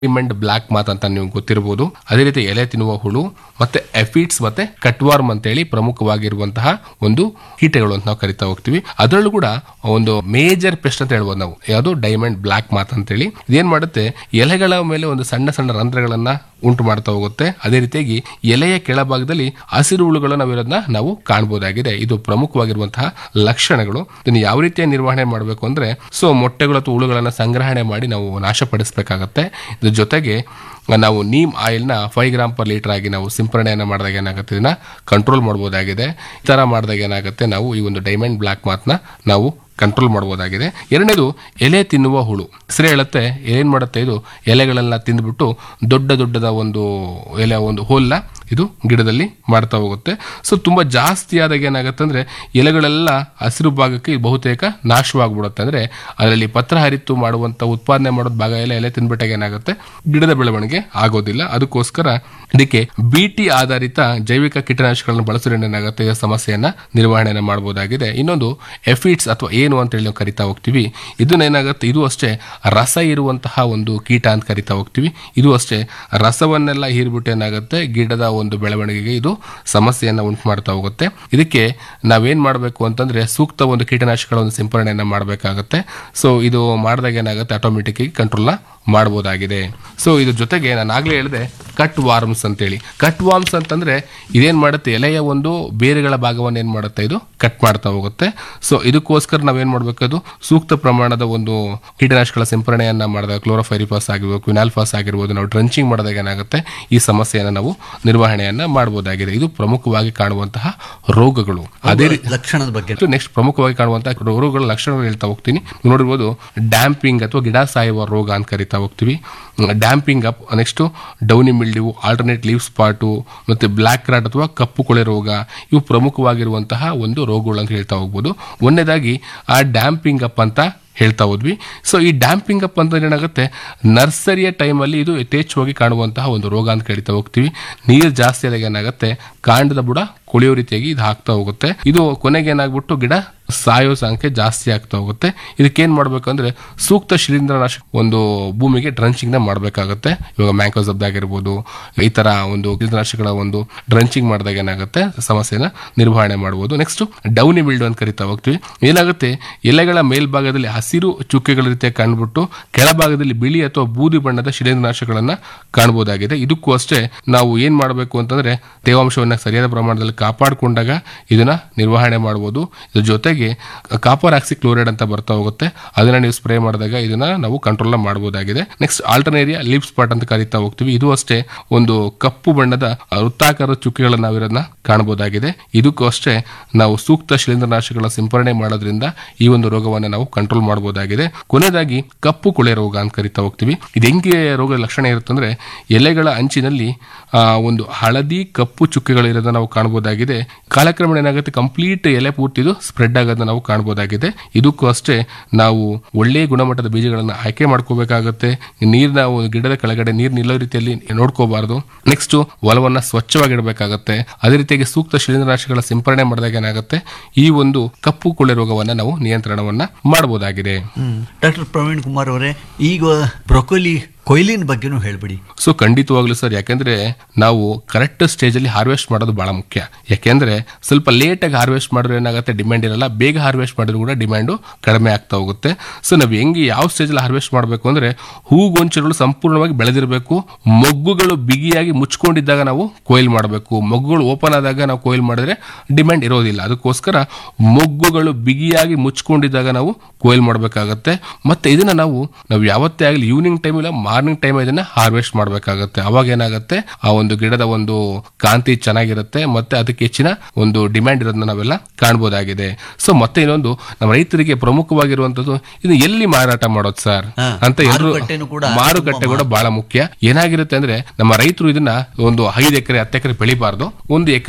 demand block ಮಾತ್ ಅಂತ ನೀವು ಗೊತ್ತಿರಬಹುದು ಅದೇ ರೀತಿ ಎಲೆ ತಿನ್ನುವ ಹುಳು ಮತ್ತೆ ಎಫಿಡ್ಸ್ ಮತ್ತೆ ಕಟ್ವಾರ್ಮ್ ಅಂತೇಳಿ ಪ್ರಮುಖವಾಗಿರುವಂತಹ ಒಂದು ಕೀಟಗಳು ಅಂತ ನಾವು ಕರಿತಾ ಹೋಗ್ತೀವಿ ಅದರಲ್ಲೂ ಕೂಡ ಒಂದು ಮೇಜರ್ ಪೆಸ್ಟ್ ಅಂತ ಹೇಳ್ಬೋದು ನಾವು ಯಾವುದು ಡೈಮಂಡ್ ಬ್ಲಾಕ್ ಮಾತ್ ಅಂತೇಳಿ ಇದೇನ್ ಮಾಡುತ್ತೆ ಎಲೆಗಳ ಮೇಲೆ ಒಂದು ಸಣ್ಣ ಸಣ್ಣ ರಂಧ್ರಗಳನ್ನ ಉಂಟು ಮಾಡ್ತಾ ಹೋಗುತ್ತೆ ಅದೇ ರೀತಿಯಾಗಿ ಎಲೆಯ ಕೆಳಭಾಗದಲ್ಲಿ ಹಸಿರು ಹುಳುಗಳು ನಾವು ಇರೋದನ್ನ ನಾವು ಕಾಣಬಹುದಾಗಿದೆ ಇದು ಪ್ರಮುಖವಾಗಿರುವಂತಹ ಲಕ್ಷಣಗಳು ಇದನ್ನು ಯಾವ ರೀತಿಯ ನಿರ್ವಹಣೆ ಮಾಡಬೇಕು ಅಂದ್ರೆ ಸೊ ಮೊಟ್ಟೆಗಳು ಅಥವಾ ಹುಳುಗಳನ್ನ ಸಂಗ್ರಹಣೆ ಮಾಡಿ ನಾವು ನಾಶಪಡಿಸಬೇಕಾಗತ್ತೆ ಇದ್ರ ಜೊತೆಗೆ ನಾವು ನೀಮ್ ಆಯಿಲ್ನ ಫೈವ್ ಗ್ರಾಮ್ ಪರ್ ಲೀಟರ್ ಆಗಿ ನಾವು ಸಿಂಪರಣೆಯನ್ನ ಮಾಡಿದಾಗ ಏನಾಗುತ್ತೆ ಇದನ್ನ ಕಂಟ್ರೋಲ್ ಮಾಡಬಹುದಾಗಿದೆ ಈ ತರ ಮಾಡಿದಾಗ ಏನಾಗುತ್ತೆ ನಾವು ಈ ಒಂದು ಡೈಮಂಡ್ ಬ್ಲಾಕ್ ಮಾತ್ನ ನಾವು ಕಂಟ್ರೋಲ್ ಮಾಡಬಹುದಾಗಿದೆ ಎರಡನೇದು ಎಲೆ ತಿನ್ನುವ ಹುಳು ಹೆಸರು ಹೇಳುತ್ತೆ ಏನ್ ಮಾಡುತ್ತೆ ಇದು ಎಲೆಗಳೆಲ್ಲ ತಿಂದ್ಬಿಟ್ಟು ದೊಡ್ಡ ದೊಡ್ಡದ ಒಂದು ಎಲೆ ಒಂದು ಹೋಲ್ನ ಇದು ಗಿಡದಲ್ಲಿ ಮಾಡ್ತಾ ಹೋಗುತ್ತೆ ಸೊ ತುಂಬಾ ಜಾಸ್ತಿ ಆದಾಗ ಏನಾಗುತ್ತೆ ಅಂದ್ರೆ ಎಲೆಗಳೆಲ್ಲ ಹಸಿರು ಭಾಗಕ್ಕೆ ಬಹುತೇಕ ನಾಶವಾಗ್ಬಿಡುತ್ತೆ ಅಂದ್ರೆ ಅದರಲ್ಲಿ ಪತ್ರ ಹರಿತು ಮಾಡುವಂತ ಉತ್ಪಾದನೆ ಮಾಡೋದ್ ಭಾಗ ಎಲ್ಲ ಎಲೆ ತಿನ್ಬಿಟ್ಟಾಗ ಏನಾಗುತ್ತೆ ಗಿಡದ ಬೆಳವಣಿಗೆ ಆಗೋದಿಲ್ಲ ಅದಕ್ಕೋಸ್ಕರ ಇದಕ್ಕೆ ಬಿಟಿ ಆಧಾರಿತ ಜೈವಿಕ ಕೀಟನಾಶಕಗಳನ್ನು ಬಳಸೋದ್ರಿಂದ ಏನಾಗುತ್ತೆ ಈ ಸಮಸ್ಯೆಯನ್ನ ನಿರ್ವಹಣೆಯನ್ನ ಮಾಡಬಹುದಾಗಿದೆ ಇನ್ನೊಂದು ಎಫಿಡ್ಸ್ ಅಥವಾ ಏನು ಅಂತ ಹೇಳಿ ನಾವು ಕರಿತಾ ಹೋಗ್ತೀವಿ ಇದನ್ನ ಏನಾಗುತ್ತೆ ಇದು ಅಷ್ಟೇ ರಸ ಇರುವಂತಹ ಒಂದು ಕೀಟ ಅಂತ ಕರಿತಾ ಹೋಗ್ತೀವಿ ಇದು ಅಷ್ಟೇ ರಸವನ್ನೆಲ್ಲ ಹೀರ್ಬಿಟ್ಟು ಏನಾಗುತ್ತೆ ಗಿಡದ ಒಂದು ಬೆಳವಣಿಗೆಗೆ ಇದು ಸಮಸ್ಯೆಯನ್ನ ಉಂಟು ಮಾಡ್ತಾ ಹೋಗುತ್ತೆ ಇದಕ್ಕೆ ನಾವೇನ್ ಮಾಡಬೇಕು ಅಂತಂದ್ರೆ ಸೂಕ್ತ ಒಂದು ಕೀಟನಾಶಕಗಳ ಒಂದು ಸಿಂಪರಣೆಯನ್ನ ಮಾಡಬೇಕಾಗುತ್ತೆ ಸೊ ಇದು ಮಾಡಿದಾಗ ಏನಾಗುತ್ತೆ ಆಟೋಮೆಟಿಕ್ ಆಗಿ ಕಂಟ್ರೋಲ್ನ ಮಾಡಬಹುದಾಗಿದೆ ಸೊ ಇದ್ರ ಜೊತೆಗೆ ನಾನು ಆಗ್ಲೇ ಹೇಳಿದೆ ಕಟ್ ವಾರ್ಮ್ಸ್ ಅಂತೇಳಿ ಕಟ್ ವಾರ್ಮ್ಸ್ ಅಂತಂದ್ರೆ ಇದೇನ್ ಮಾಡುತ್ತೆ ಎಲೆಯ ಒಂದು ಬೇರುಗಳ ಭಾಗವನ್ನು ಏನ್ ಮಾಡುತ್ತೆ ಇದು ಕಟ್ ಮಾಡ್ತಾ ಹೋಗುತ್ತೆ ಸೊ ಇದಕ್ಕೋಸ್ಕರ ನಾವೇನ್ ಮಾಡ್ಬೇಕು ಅದು ಸೂಕ್ತ ಪ್ರಮಾಣದ ಒಂದು ಕೀಟನಾಶಕಗಳ ಸಿಂಪರಣೆಯನ್ನ ಮಾಡಿದಾಗ ಕ್ಲೋರೋಫೈರಿಫಾಸ್ ಆಗಿರ್ಬೋದು ಕ್ವಿನಾಲ್ಫಾಸ್ ಆಗಿರ್ಬೋದು ನಾವು ಡ್ರಂಚಿಂಗ್ ಮಾಡಿದಾಗ ಏನಾಗುತ್ತೆ ಈ ಸಮಸ್ಯೆಯನ್ನ ನಾವು ನಿರ್ವಹಣೆಯನ್ನ ಮಾಡಬಹುದಾಗಿದೆ ಇದು ಪ್ರಮುಖವಾಗಿ ಕಾಣುವಂತಹ ರೋಗಗಳು ಅದೇ ರೀತಿ ಲಕ್ಷಣದ ಬಗ್ಗೆ ನೆಕ್ಸ್ಟ್ ಪ್ರಮುಖವಾಗಿ ಕಾಣುವಂತಹ ರೋಗಗಳ ಲಕ್ಷಣಗಳು ಹೇಳ್ತಾ ಹೋಗ್ತೀನಿ ನೀವು ನೋಡಿರ್ಬೋದು ಡ್ಯಾಂಪಿಂಗ್ ಅಥವಾ ಗಿಡ ಸಾಯುವ ರೋಗ ಅಂತ ಕರಿತಾ ಹೋಗ್ತೀವಿ damping off next downy mildew alternate leaf spot ಮತ್ತೆ ಬ್ಲ್ಯಾಕ್ ರಾಟ್ ಅಥವಾ ಕಪ್ಪು ಕೊಳೆ ರೋಗ ಇವು ಪ್ರಮುಖವಾಗಿರುವಂತಹ ಒಂದು ರೋಗಗಳು ಅಂತ ಹೇಳ್ತಾ ಹೋಗ್ಬೋದು ಒಂದನೇದಾಗಿ ಆ ಡ್ಯಾಂಪಿಂಗ್ ಅಪ್ ಅಂತ ಹೇಳ್ತಾ ಹೋದ್ವಿ ಸೊ ಈ ಡ್ಯಾಂಪಿಂಗ್ ಅಪ್ ಅಂತ ಏನಾಗುತ್ತೆ ನರ್ಸರಿಯ ಟೈಮಲ್ಲಿ ಇದು ಯಥೇಚ್ಛವಾಗಿ ಕಾಣುವಂತಹ ಒಂದು ರೋಗ ಅಂತ ಕರಿತಾ ಹೋಗ್ತೀವಿ ನೀರು ಜಾಸ್ತಿ ಆದಾಗ ಏನಾಗುತ್ತೆ ಕಾಂಡದ ಬುಡ ಕೊಳೆಯೋ ರೀತಿಯಾಗಿ ಇದು ಆಗ್ತಾ ಹೋಗುತ್ತೆ ಇದು ಕೊನೆಗೆ ಏನಾಗ್ಬಿಟ್ಟು ಗಿಡ ಸಾಯೋ ಸಂಖ್ಯೆ ಜಾಸ್ತಿ ಆಗ್ತಾ ಹೋಗುತ್ತೆ ಇದಕ್ಕೇನ್ ಮಾಡ್ಬೇಕಂದ್ರೆ ಸೂಕ್ತ ಶಿಲೀಂಧ್ರನಾಶಕ ಒಂದು ಭೂಮಿಗೆ ಡ್ರಂಚಿಂಗ್ ನ ಮಾಡಬೇಕಾಗುತ್ತೆ ಇವಾಗ ಮ್ಯಾಂಕೋಸಬ್ದ ಆಗಿರ್ಬೋದು ಈ ತರ ಒಂದು ಕೀಟನಾಶಕಗಳ ಒಂದು ಡ್ರಂಚಿಂಗ್ ಮಾಡಿದಾಗ ಏನಾಗುತ್ತೆ ಸಮಸ್ಯೆನ ನಿರ್ವಹಣೆ ಮಾಡಬಹುದು ನೆಕ್ಸ್ಟ್ ಡೌನಿ ಬಿಲ್ಡ್ ಅಂತ ಕರಿತಾ ಹೋಗ್ತೀವಿ ಏನಾಗುತ್ತೆ ಎಲೆಗಳ ಮೇಲ್ಭಾಗದಲ್ಲಿ ಹಸಿರು ಚುಕ್ಕೆಗಳ ರೀತಿಯ ಕಂಡುಬಿಟ್ಟು ಕೆಳಭಾಗದಲ್ಲಿ ಬಿಳಿ ಅಥವಾ ಬೂದಿ ಬಣ್ಣದ ಶಿಲೀಂಧ್ರನಾಶಕಗಳನ್ನ ಕಾಣಬಹುದಾಗಿದೆ ಇದಕ್ಕೂ ಅಷ್ಟೇ ನಾವು ಏನ್ ಮಾಡಬೇಕು ಅಂತಂದ್ರೆ ತೇವಾಂಶವನ್ನ ಸರಿಯಾದ ಪ್ರಮಾಣದಲ್ಲಿ ಕಾಪಾಡಿಕೊಂಡಾಗ ಇದನ್ನ ನಿರ್ವಹಣೆ ಮಾಡಬಹುದು ಇದ್ರ ಜೊತೆಗೆ ಕಾಪರ್ ಆಕ್ಸಿ ಕ್ಲೋರೈಡ್ ಅಂತ ಬರ್ತಾ ಹೋಗುತ್ತೆ ಅದನ್ನ ನೀವು ಸ್ಪ್ರೇ ಮಾಡಿದಾಗ ಇದನ್ನ ನಾವು ಕಂಟ್ರೋಲ್ ಮಾಡಬಹುದಾಗಿದೆ ನೆಕ್ಸ್ಟ್ ಆಲ್ಟರ್ನೇರಿಯಾ ಲೀಪ್ ಸ್ಪಾಟ್ ಅಂತ ಕರಿತಾ ಹೋಗ್ತೀವಿ ಇದು ಅಷ್ಟೇ ಒಂದು ಕಪ್ಪು ಬಣ್ಣದ ವೃತ್ತಾಕಾರದ ಚುಕ್ಕೆಗಳನ್ನ ನಾವಿರೋದನ್ನ ಕಾಣಬಹುದಾಗಿದೆ ಇದಕ್ಕೂ ಅಷ್ಟೇ ನಾವು ಸೂಕ್ತ ಶಿಲೀಂಧ್ರನಾಶಕಗಳ ಸಿಂಪರಣೆ ಮಾಡೋದ್ರಿಂದ ಈ ಒಂದು ರೋಗವನ್ನ ನಾವು ಕಂಟ್ರೋಲ್ ಮಾಡಬಹುದಾಗಿದೆ ಕೊನೆಯದಾಗಿ ಕಪ್ಪು ಕೊಳೆ ರೋಗ ಅಂತ ಕರಿತಾ ಹೋಗ್ತೀವಿ ಇದು ಹೆಂಗೆ ರೋಗದ ಲಕ್ಷಣ ಇರುತ್ತಂದ್ರೆ ಎಲೆಗಳ ಅಂಚಿನಲ್ಲಿ ಆ, ಒಂದು ಹಳದಿ ಕಪ್ಪು ಚುಕ್ಕೆಗಳಿರೋದನ್ನ ನಾವು ಕಾಣಬಹುದಾಗಿದೆ ಕಾಲಕ್ರಮೇಣ ಏನಾಗುತ್ತೆ ಕಂಪ್ಲೀಟ್ ಎಲೆ ಪೂರ್ತಿದು ಸ್ಪ್ರೆಡ್ ಆಗೋದನ್ನ ನಾವು ಕಾಣಬಹುದಾಗಿದೆ ಇದಕ್ಕೂ ಅಷ್ಟೇ ನಾವು ಒಳ್ಳೆಯ ಗುಣಮಟ್ಟದ ಬೀಜಗಳನ್ನ ಆಯ್ಕೆ ಮಾಡ್ಕೋಬೇಕಾಗುತ್ತೆ ನೀರ್ನ ಗಿಡದ ಕೆಳಗಡೆ ನೀರ್ ನಿಲ್ಲೋ ರೀತಿಯಲ್ಲಿ ನೋಡ್ಕೋಬಾರದು ನೆಕ್ಸ್ಟ್ ಹೊಲವನ್ನ ಸ್ವಚ್ಛವಾಗಿಡಬೇಕಾಗತ್ತೆ ಅದೇ ರೀತಿಯಾಗಿ ಸೂಕ್ತ ಶಿಲೀಂಧ್ರನಾಶಕಗಳ ಸಿಂಪರಣೆ ಮಾಡಿದಾಗ ಏನಾಗುತ್ತೆ ಈ ಒಂದು ಕಪ್ಪು ಕೊಳೆ ರೋಗವನ್ನ ನಾವು ನಿಯಂತ್ರಣವನ್ನ ಮಾಡಬಹುದಾಗಿದೆ ಡಾಕ್ಟರ್ ಪ್ರವೀಣ್ ಕುಮಾರ್ ಅವರೇ ಈಗ ಬ್ರೊಕೊಲಿ ಕೊಯ್ಲಿನ ಬಗ್ಗೆನೂ ಹೇಳ್ಬಿಡಿ ಸೊ ಖಂಡಿತವಾಗ್ಲೂ ಸರ್ ಯಾಕೆಂದ್ರೆ ನಾವು ಕರೆಕ್ಟ್ ಸ್ಟೇಜ್ ಅಲ್ಲಿ ಹಾರ್ವೆಸ್ಟ್ ಮಾಡೋದು ಬಹಳ ಮುಖ್ಯ ಯಾಕೆಂದ್ರೆ ಸ್ವಲ್ಪ ಲೇಟ್ ಆಗಿ ಹಾರ್ವೆಸ್ಟ್ ಮಾಡಿದ್ರೆ ಏನಾಗುತ್ತೆ ಡಿಮ್ಯಾಂಡ್ ಇರಲ್ಲ ಬೇಗ ಹಾರ್ವೆಸ್ಟ್ ಮಾಡಿದ್ರು ಕೂಡ ಡಿಮ್ಯಾಂಡು ಕಡಿಮೆ ಆಗ್ತಾ ಹೋಗುತ್ತೆ ಸೊ ನಾವು ಹೆಂಗೆ ಯಾವ ಸ್ಟೇಜ್ ಅಲ್ಲಿ ಹಾರ್ವೆಸ್ಟ್ ಮಾಡಬೇಕು ಅಂದ್ರೆ ಹೂಗೊಂಚಲುಗಳು ಸಂಪೂರ್ಣವಾಗಿ ಬೆಳೆದಿರಬೇಕು ಮೊಗ್ಗುಗಳು ಬಿಗಿಯಾಗಿ ಮುಚ್ಕೊಂಡಿದ್ದಾಗ ನಾವು ಕೊಯ್ಲ್ ಮಾಡಬೇಕು ಮೊಗ್ಗುಗಳು ಓಪನ್ ಆದಾಗ ನಾವು ಕೊಯ್ಲ್ ಮಾಡಿದ್ರೆ ಡಿಮ್ಯಾಂಡ್ ಇರೋದಿಲ್ಲ ಅದಕ್ಕೋಸ್ಕರ ಮೊಗ್ಗುಗಳು ಬಿಗಿಯಾಗಿ ಮುಚ್ಕೊಂಡಿದ್ದಾಗ ನಾವು ಕೊಯ್ಲ್ ಮಾಡಬೇಕಾಗತ್ತೆ ಮತ್ತೆ ಇದನ್ನ ನಾವು ನಾವು ಯಾವತ್ತೇ ಆಗಲಿ ಈವ್ನಿಂಗ್ ಟೈಮ್ ಇಲ್ಲ ಮಾರ್ನಿಂಗ್ ಟೈಮ್ ಇದನ್ನ ಹಾರ್ವೆಸ್ಟ್ ಮಾಡಬೇಕಾಗತ್ತೆ ಅವಾಗ ಏನಾಗುತ್ತೆ ಆ ಒಂದು ಗಿಡದ ಒಂದು ಕಾಂತಿ ಚೆನ್ನಾಗಿರುತ್ತೆ ಮತ್ತೆ ಅದಕ್ಕೆ ಹೆಚ್ಚಿನ ಒಂದು ಡಿಮ್ಯಾಂಡ್ ಇರೋದನ್ನ ನಾವೆಲ್ಲ ಕಾಣಬಹುದಾಗಿದೆ ಸೊ ಮತ್ತೆ ಇನ್ನೊಂದು ನಮ್ಮ ರೈತರಿಗೆ ಪ್ರಮುಖವಾಗಿರುವಂತದ್ದು ಇದು ಎಲ್ಲಿ ಮಾರಾಟ ಮಾಡೋದು ಸರ್ ಹಾ, ಅಂತ ಎಲ್ಲರೂ ಮಾರುಕಟ್ಟೆನೂ ಕೂಡ ಮಾರುಕಟ್ಟೆ ಕೂಡ ಬಹಳ ಮುಖ್ಯ ಏನಾಗಿರುತ್ತೆ ಅಂದ್ರೆ ನಮ್ಮ ರೈತರು ಇದನ್ನ ಒಂದು ಐದು ಎಕರೆ ಹತ್ತು ಎಕರೆ ಬೆಳಿಬಾರ್ದು ಒಂದು ಎಕರೆ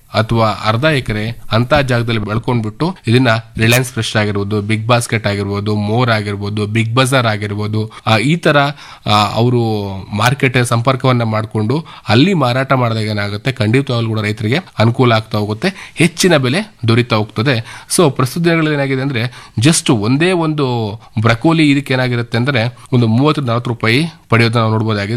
ಅಥವಾ ಅರ್ಧ ಎಕರೆ ಅಂತ ಜಾಗದಲ್ಲಿ ಬೆಳ್ಕೊಂಡ್ಬಿಟ್ಟು ಇದನ್ನ ರಿಲಯನ್ಸ್ ಫ್ರೆಶ್ ಆಗಿರ್ಬೋದು ಬಿಗ್ ಬಾಸ್ಕೆಟ್ ಆಗಿರ್ಬೋದು ಮೋರ್ ಆಗಿರ್ಬೋದು ಬಿಗ್ ಬಜಾರ್ ಆಗಿರ್ಬೋದು ಆ, ಈ ತರ ಅವರು ಮಾರ್ಕೆಟ್ ಸಂಪರ್ಕವನ್ನ ಮಾಡಿಕೊಂಡು ಅಲ್ಲಿ ಮಾರಾಟ ಮಾಡಿದಾಗ ಏನಾಗುತ್ತೆ ಖಂಡಿತವಾಗ್ಲೂ ಕೂಡ ರೈತರಿಗೆ ಅನುಕೂಲ ಆಗ್ತಾ ಹೋಗುತ್ತೆ ಹೆಚ್ಚಿನ ಬೆಲೆ ದೊರೀತಾ ಹೋಗ್ತದೆ ಸೊ ಪ್ರಸ್ತುತ ದಿನಗಳಲ್ಲಿ ಏನಾಗಿದೆ ಅಂದ್ರೆ ಜಸ್ಟ್ ಒಂದೇ ಒಂದು ಬ್ರಕೋಲಿ ಇದಕ್ಕೆ ಏನಾಗಿರುತ್ತೆ ಅಂದ್ರೆ ಒಂದು ಮೂವತ್ತು ನಲವತ್ತು ರೂಪಾಯಿ ಪಡೆಯೋದನ್ನ ನಾವು ನೋಡಬಹುದಾಗಿದೆ